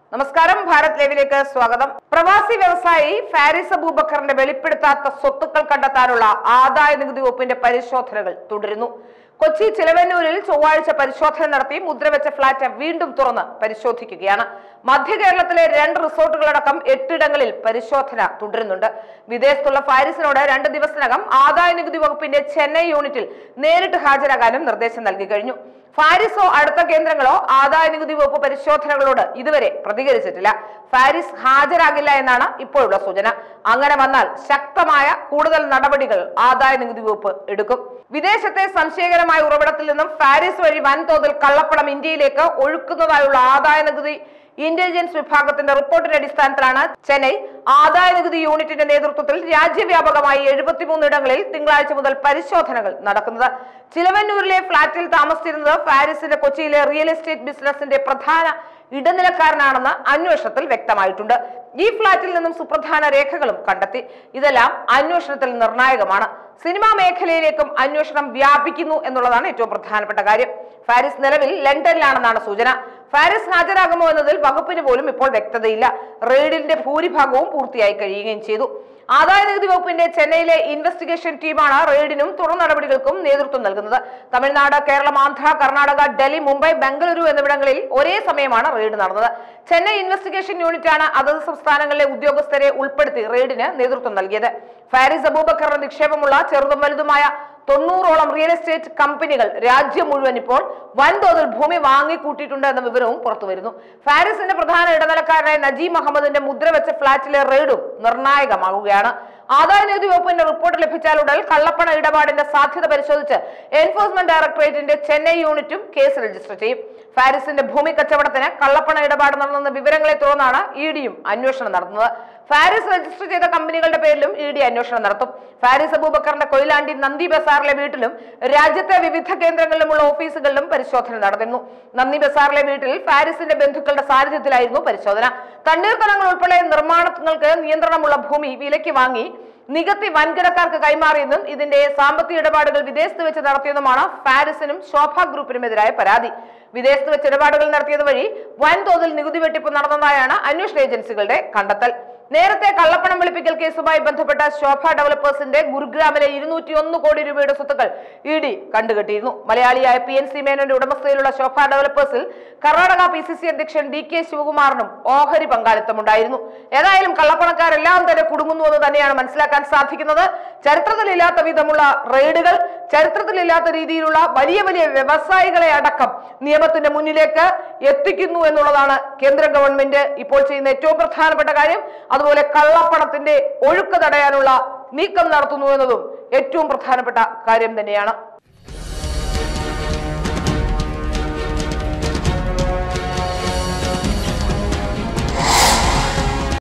നമസ്കാരം ഭാരത് ലൈവിലേക്ക് സ്വാഗതം പ്രവാസി വ്യവസായി ഫാരിസ് അബൂബക്കറിന്റെ വെളിപ്പെടുത്താത്ത സ്വത്തുക്കൾ കണ്ടെത്താനുള്ള ആദായ നികുതി വകുപ്പിന്റെ പരിശോധനകൾ തുടരുന്നു കൊച്ചി ചിലവന്നൂരിൽ ചൊവ്വാഴ്ച പരിശോധന നടത്തി മുദ്രവെച്ച ഫ്ളാറ്റ് വീണ്ടും തുറന്ന് പരിശോധിക്കുകയാണ് മധ്യ കേരളത്തിലെ രണ്ട് റിസോർട്ടുകളടക്കം എട്ടിടങ്ങളിൽ പരിശോധന തുടരുന്നുണ്ട് വിദേശത്തുള്ള ഫാരിസിനോട് രണ്ട് ദിവസത്തിനകം ആദായ നികുതി വകുപ്പിന്റെ ചെന്നൈ യൂണിറ്റിൽ നേരിട്ട് ഹാജരാകാനും നിർദ്ദേശം നൽകി കഴിഞ്ഞു ഫാരിസോ അടുത്ത കേന്ദ്രങ്ങളോ ആദായ നികുതി വകുപ്പ് പരിശോധനകളോട് ഇതുവരെ പ്രതികരിച്ചിട്ടില്ല ഫാരിസ് ഹാജരാകില്ല എന്നാണ് ഇപ്പോഴുള്ള സൂചന അങ്ങനെ വന്നാൽ ശക്തമായ കൂടുതൽ നടപടികൾ ആദായ നികുതി വകുപ്പ് എടുക്കും വിദേശത്തെ സംശയകരമായ ഉറവിടത്തിൽ നിന്നും ഫാരിസ് വഴി വൻതോതിൽ കള്ളപ്പണം ഇന്ത്യയിലേക്ക് ഒഴുക്കുന്നതായുള്ള ആദായ നികുതി ഇന്റലിജൻസ് വിഭാഗത്തിന്റെ റിപ്പോർട്ടിന്റെ അടിസ്ഥാനത്തിലാണ് ചെന്നൈ ആദായ നികുതി യൂണിറ്റിന്റെ നേതൃത്വത്തിൽ രാജ്യവ്യാപകമായി എഴുപത്തിമൂന്ന് ഇടങ്ങളിൽ തിങ്കളാഴ്ച മുതൽ പരിശോധനകൾ നടക്കുന്നത് ചിലവന്നൂരിലെ ഫ്ളാറ്റിൽ താമസിച്ചിരുന്നത് ഫാരിസിന്റെ കൊച്ചിയിലെ റിയൽ എസ്റ്റേറ്റ് ബിസിനസിന്റെ പ്രധാന ഇടനിലക്കാരനാണെന്ന് അന്വേഷണത്തിൽ വ്യക്തമായിട്ടുണ്ട് ഈ ഫ്ളാറ്റിൽ നിന്നും സുപ്രധാന രേഖകളും കണ്ടെത്തി ഇതെല്ലാം അന്വേഷണത്തിൽ നിർണായകമാണ് സിനിമാ മേഖലയിലേക്കും അന്വേഷണം വ്യാപിക്കുന്നു എന്നുള്ളതാണ് ഏറ്റവും പ്രധാനപ്പെട്ട കാര്യം ഫാരിസ് നിലവിൽ ലണ്ടനിലാണെന്നാണ് സൂചന ഫാരിസ് ഹാജരാകുമോ എന്നതിൽ വകുപ്പിന് പോലും ഇപ്പോൾ വ്യക്തതയില്ല റെയ്ഡിന്റെ ഭൂരിഭാഗവും പൂർത്തിയായി കഴിയുകയും ചെയ്തു ആദായ നികുതി വകുപ്പിന്റെ ചെന്നൈയിലെ ഇൻവെസ്റ്റിഗേഷൻ ടീമാണ് റെയ്ഡിനും തുടർ നടപടികൾക്കും നേതൃത്വം നൽകുന്നത് തമിഴ്നാട് കേരളം ആന്ധ്ര കർണാടക ഡൽഹി മുംബൈ ബംഗളൂരു എന്നിവിടങ്ങളിൽ ഒരേ സമയമാണ് റെയ്ഡ് നടന്നത് ചെന്നൈ ഇൻവെസ്റ്റിഗേഷൻ യൂണിറ്റാണ് അതത് സംസ്ഥാനങ്ങളിലെ ഉദ്യോഗസ്ഥരെ ഉൾപ്പെടുത്തി റെയ്ഡിന് നേതൃത്വം നൽകിയത് ഫാരിസ് അബൂബക്കറിന്റെ നിക്ഷേപമുള്ള ചെറുതും വലുതുമായ തൊണ്ണൂറോളം റിയൽ എസ്റ്റേറ്റ് കമ്പനികൾ രാജ്യം മുഴുവൻ ഇപ്പോൾ വൻതോതിൽ ഭൂമി വാങ്ങിക്കൂട്ടിയിട്ടുണ്ട് എന്ന വിവരവും പുറത്തുവരുന്നു ഫാരിസിന്റെ പ്രധാന ഇടനിലക്കാരനായ നജീം അഹമ്മദിന്റെ മുദ്ര വെച്ച ഫ്ളാറ്റിലെ റെയ്ഡും നിർണായകമാകുകയാണ് ആദായ നികുതി വകുപ്പിന്റെ റിപ്പോർട്ട് ലഭിച്ചാലുടൻ കള്ളപ്പണ ഇടപാടിന്റെ സാധ്യത പരിശോധിച്ച് എൻഫോഴ്സ്മെന്റ് ഡയറക്ടറേറ്റിന്റെ ചെന്നൈ യൂണിറ്റും കേസ് രജിസ്റ്റർ ചെയ്യും ഫാരിസിന്റെ ഭൂമി കച്ചവടത്തിന് കള്ളപ്പണ ഇടപാട് നടന്ന വിവരങ്ങളെ തുടർന്നാണ് ഇ ഡിയും അന്വേഷണം നടത്തുന്നത് ഫാരിസ് രജിസ്റ്റർ ചെയ്ത കമ്പനികളുടെ പേരിലും ഇ ഡി അന്വേഷണം നടത്തും ഫാരിസ് അബൂബക്കറിന്റെ കൊയിലാണ്ടി നന്ദി ബസാറിലെ വീട്ടിലും രാജ്യത്തെ വിവിധ കേന്ദ്രങ്ങളിലുമുള്ള ഓഫീസുകളിലും പരിശോധന നടന്നിരുന്നു നന്ദി ബസാറിലെ വീട്ടിൽ ഫാരിസിന്റെ ബന്ധുക്കളുടെ സാന്നിധ്യത്തിലായിരുന്നു പരിശോധന തണ്ണീർത്തടങ്ങൾ ഉൾപ്പെടെ നിർമ്മാണങ്ങൾക്ക് നിയന്ത്രണമുള്ള ഭൂമി വിലയ്ക്ക് വാങ്ങി നികത്തി വൻകിടക്കാർക്ക് കൈമാറിയെന്നും ഇതിന്റെ സാമ്പത്തിക ഇടപാടുകൾ വിദേശത്ത് വെച്ച് നടത്തിയതുമാണ് ഫാരിസിനും ശോഭ ഗ്രൂപ്പിനുമെതിരായ പരാതി വിദേശത്ത് വെച്ച് ഇടപാടുകൾ നടത്തിയത് വഴി വൻതോതിൽ നികുതി വെട്ടിപ്പ് നടന്നതായാണ് അന്വേഷണ ഏജൻസികളുടെ കണ്ടെത്തൽ നേരത്തെ കള്ളപ്പണം വെളുപ്പിക്കൽ കേസുമായി ബന്ധപ്പെട്ട ശോഭ ഡെവലപ്പേഴ്സിന്റെ ഗുരുഗ്രാമിലെ ഇരുന്നൂറ്റി ഒന്ന് കോടി രൂപയുടെ സ്വത്തുക്കൾ ഇ ഡി കണ്ടുകെട്ടിയിരുന്നു മലയാളിയായ പി എൻ സി മേനോന്റെ ഉടമസ്ഥയിലുള്ള ശോഭ ഡെവലപ്പേഴ്സിൽ കർണാടക പി സി സി അധ്യക്ഷൻ ഡി കെ ശിവകുമാറിനും ഓഹരി പങ്കാളിത്തമുണ്ടായിരുന്നു ഏതായാലും കള്ളപ്പണക്കാരെല്ലാം തന്നെ കുടുങ്ങുന്നു എന്ന് തന്നെയാണ് മനസ്സിലാക്കാൻ സാധിക്കുന്നത് ചരിത്രത്തിലില്ലാത്ത വിധമുള്ള റെയ്ഡുകൾ ചരിത്രത്തിലില്ലാത്ത രീതിയിലുള്ള വലിയ വലിയ വ്യവസായികളെ അടക്കം നിയമത്തിന്റെ മുന്നിലേക്ക് എത്തിക്കുന്നു എന്നുള്ളതാണ് കേന്ദ്ര ഗവൺമെന്റ് ഇപ്പോൾ ചെയ്യുന്ന ഏറ്റവും പ്രധാനപ്പെട്ട കാര്യം അതുപോലെ കള്ളപ്പണത്തിന്റെ ഒഴുക്ക് തടയാനുള്ള നീക്കം നടത്തുന്നു എന്നതും ഏറ്റവും പ്രധാനപ്പെട്ട കാര്യം തന്നെയാണ്